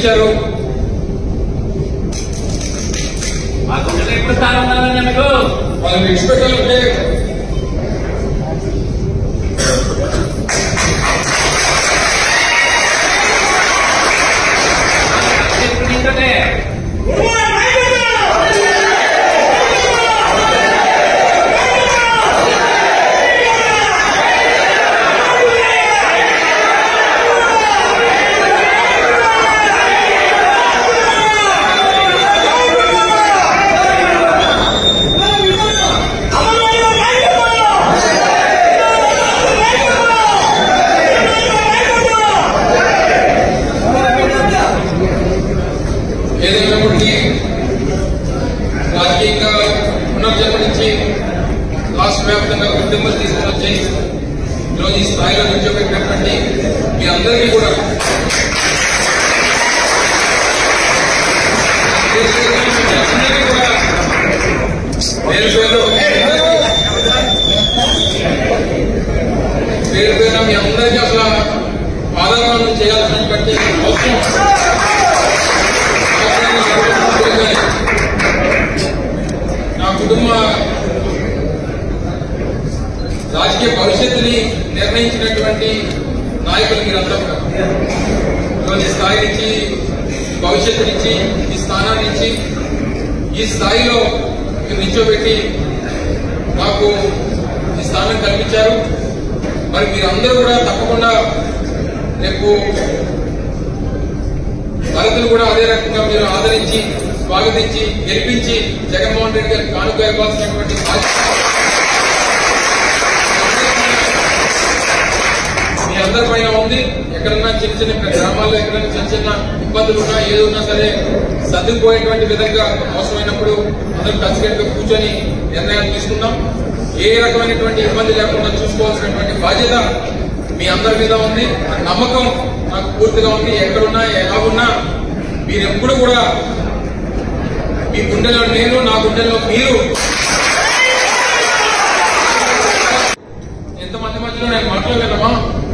ఇచ్చారు మా గుండెలో ఎప్పుడు స్థానం ఉండాలన్నా మీకు వాళ్ళని విడిచిపెట్టాలంటే ఎప్పుడు నీతోనే ఏదైనప్పటికీ రాజకీయంగా పునర్జన్మ నుంచి రాష్ట్ర వ్యాప్తంగా గుర్తింపులు తీసుకుని వచ్చి ఈరోజు ఈ స్థాయిలో నిల్చోబెట్టినటువంటి మీ అందరికీ కూడా మీ అందరికీ కూడా పేరు పేరు పేరు పేరున మీ అందరికీ అసలు పాదగ్రహణం చేయాల్సినటువంటి అవసరం నా కుటుంబ రాజకీయ భవిష్యత్తుని నిర్ణయించినటువంటి నాయకులు మీరంతా కూడా ఈరోజు ఈ స్థాయి నుంచి భవిష్యత్తునిచ్చి ఈ స్థానాన్ని ఇచ్చి ఈ స్థాయిలో మీరు నిల్చోబెట్టి నాకు ఈ స్థానం కల్పించారు మరి మీరందరూ కూడా తప్పకుండా రేపు దళితులు కూడా అదే రకంగా మీరు ఆదరించి స్వాగతించి గెలిపించి జగన్మోహన్ రెడ్డి గారికి కానుక ఇవ్వాల్సినటువంటి బాధ్యత మీ అందరి పైన ఉంది ఎక్కడన్నా చిన్న చిన్న గ్రామాల్లో ఎక్కడైనా చిన్న చిన్న ఇబ్బందులు ఉన్నా ఏది ఉన్నా సరే సర్దుకుపోయేటువంటి విధంగా అవసరమైనప్పుడు అందరం కలిసికట్టుగా కూర్చొని నిర్ణయాలు తీసుకుందాం ఏ రకమైనటువంటి ఇబ్బంది లేకుండా చూసుకోవాల్సినటువంటి బాధ్యత మీ అందరి మీద ఉంది ఆ నమ్మకం నాకు పూర్తిగా ఉంది ఎక్కడున్నా ఎలా ఉన్నా మీరు ఎప్పుడు కూడా మీ గుండెలో నేను నా గుండెలో మీరు ఎంతమంది మధ్యలో నేను మాట్లాడగలమా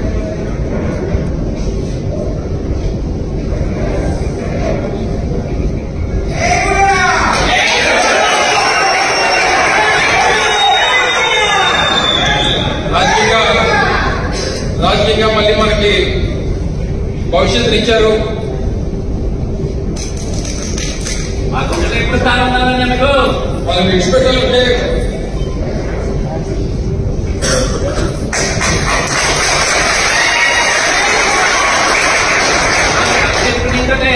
రాజకీయంగా రాజకీయంగా మళ్ళీ మనకి భవిష్యత్తుని ఇచ్చారు మా గుండెలో ఎప్పుడు స్థానం ఉండాలన్నా మీకు వాళ్ళని విడిచిపెట్టాలంటే ఎప్పుడు నీతోనే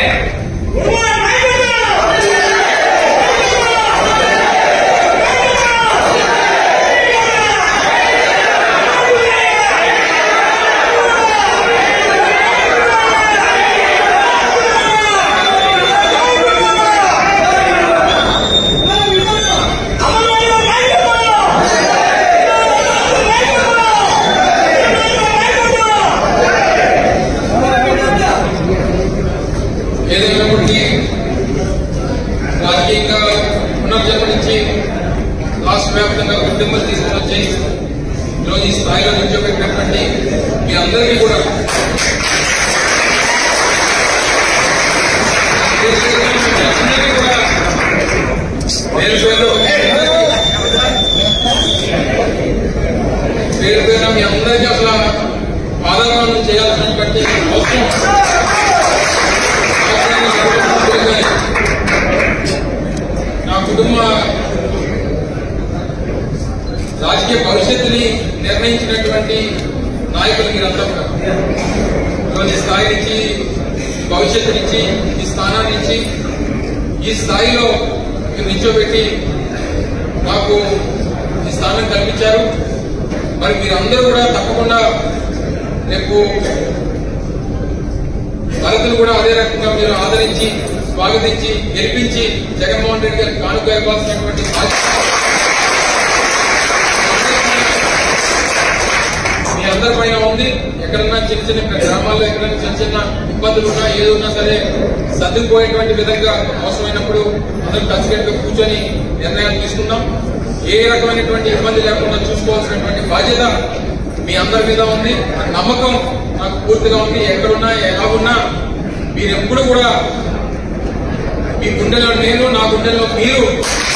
ఏదైనప్పటికీ రాజకీయంగా పునర్జన్మ నుంచి రాష్ట్ర వ్యాప్తంగా గుర్తింపులు తీసుకుని వచ్చి ఈరోజు ఈ స్థాయిలో నిల్చోబెట్టినటువంటి మీ అందరికీ కూడా మీ అందరికీ కూడా పేరు పేరు పేరు పేరున మీ అందరికీ అసలు పాదగ్రహణం చేయాల్సినటువంటి అవసరం నా కుటుంబ రాజకీయ భవిష్యత్తుని నిర్ణయించినటువంటి నాయకులు మీరంతా కూడా ఈరోజు ఈ స్థాయి నుంచి భవిష్యత్తునిచ్చి ఈ స్థానాన్ని ఇచ్చి ఈ స్థాయిలో మీరు నిల్చోబెట్టి నాకు ఈ స్థానం కల్పించారు మరి మీరందరూ కూడా తప్పకుండా రేపు దళితులు కూడా అదే రకంగా మీరు ఆదరించి స్వాగతించి గెలిపించి జగన్మోహన్ రెడ్డి గారికి కానుక ఇవ్వాల్సినటువంటి బాధ్యత మీ అందరి పైన ఉంది ఎక్కడన్నా చిన్న చిన్న గ్రామాల్లో ఎక్కడైనా చిన్న చిన్న ఇబ్బందులు ఉన్నా ఏది ఉన్నా సరే సర్దుకుపోయేటువంటి విధంగా అవసరమైనప్పుడు అందరం కలిసికట్టుగా కూర్చొని నిర్ణయాలు తీసుకుందాం ఏ రకమైనటువంటి ఇబ్బంది లేకుండా చూసుకోవాల్సినటువంటి బాధ్యత మీ అందరి మీద ఉంది ఆ నమ్మకం నాకు పూర్తిగా ఉంది ఎక్కడున్నా ఎలా ఉన్నా మీరు ఎప్పుడు కూడా మీ గుండెలో నేను నా గుండెలో మీరు